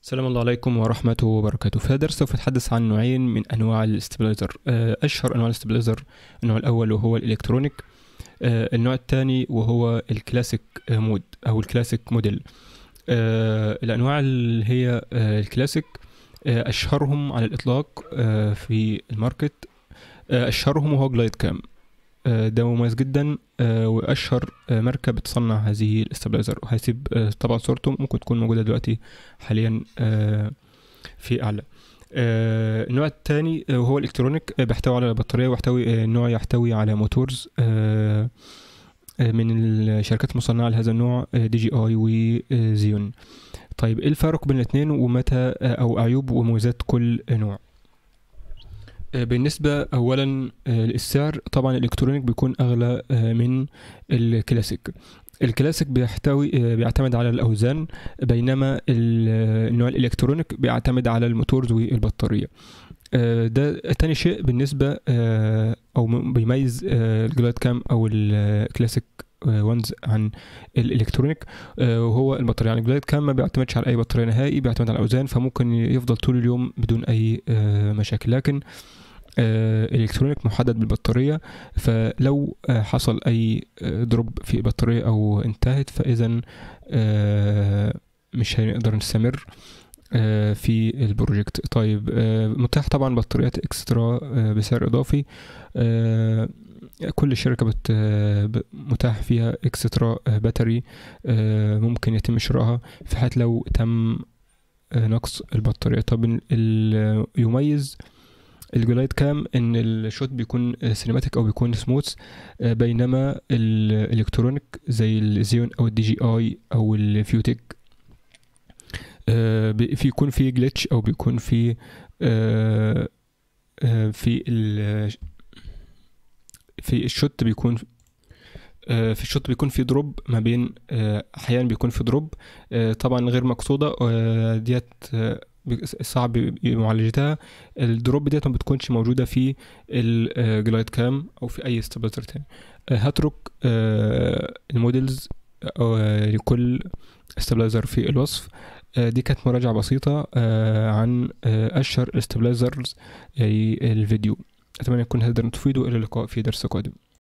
السلام الله عليكم ورحمة وبركاته في هذا الدرس سوف نتحدث عن نوعين من أنواع الاستابلايزر آه، أشهر أنواع الاستابلايزر النوع الأول وهو الإلكترونيك آه، النوع الثاني وهو الكلاسيك مود أو الكلاسيك موديل آه، الأنواع اللي هي الكلاسيك أشهرهم على الإطلاق في الماركت أشهرهم هو جلايد كام ده مميز جدا واشهر ماركه بتصنع هذه الاستابلايزر وهسيب طبعا صورته ممكن تكون موجوده دلوقتي حاليا في اعلى النوع الثاني وهو الالكترونيك بيحتوي على بطاريه ويحتوي النوع يحتوي على موتورز من الشركات المصنعه لهذا النوع دي جي اي وزيون طيب ايه الفرق بين الاثنين ومتى او عيوب ومميزات كل نوع آه، بالنسبة أولا آه، السعر طبعا الإلكترونيك بيكون أغلى آه، من الكلاسيك الكلاسيك بيحتوي بيعتمد على الأوزان بينما النوع الإلكترونيك بيعتمد على الموتورز والبطارية ده تاني شيء بالنسبة أو بيميز الجلايد كام أو الكلاسيك وانز عن الالكترونيك وهو البطاريه يعني الجلايد كام ما بيعتمدش على اي بطاريه نهائي بيعتمد على الاوزان فممكن يفضل طول اليوم بدون اي مشاكل لكن الالكترونيك محدد بالبطاريه فلو حصل اي دروب في البطاريه او انتهت فاذا مش هنقدر نستمر في البروجكت طيب متاح طبعا بطاريات اكسترا بسعر اضافي كل شركة بت متاح فيها اكسترا باتري ممكن يتم شرائها في حال لو تم نقص البطارية طب يميز الجلايد كام ان الشوت بيكون سينماتيك او بيكون سموث بينما الالكترونيك زي الزيون او الدي جي اي او الفيوتك في يكون في جلitch او بيكون في في في الشوت بيكون في الشوت بيكون في دروب ما بين احيانا بيكون في دروب طبعا غير مقصوده ديت صعب معالجتها الدروب ديت ما بتكونش موجوده في الجلايد كام او في اي استابلايزر تاني هترك المودلز لكل استابلايزر في الوصف دي كانت مراجعة بسيطة عن أشهر استابلايزرز الفيديو أتمنى يكون هذا تفيدوا إلى اللقاء في درس قادم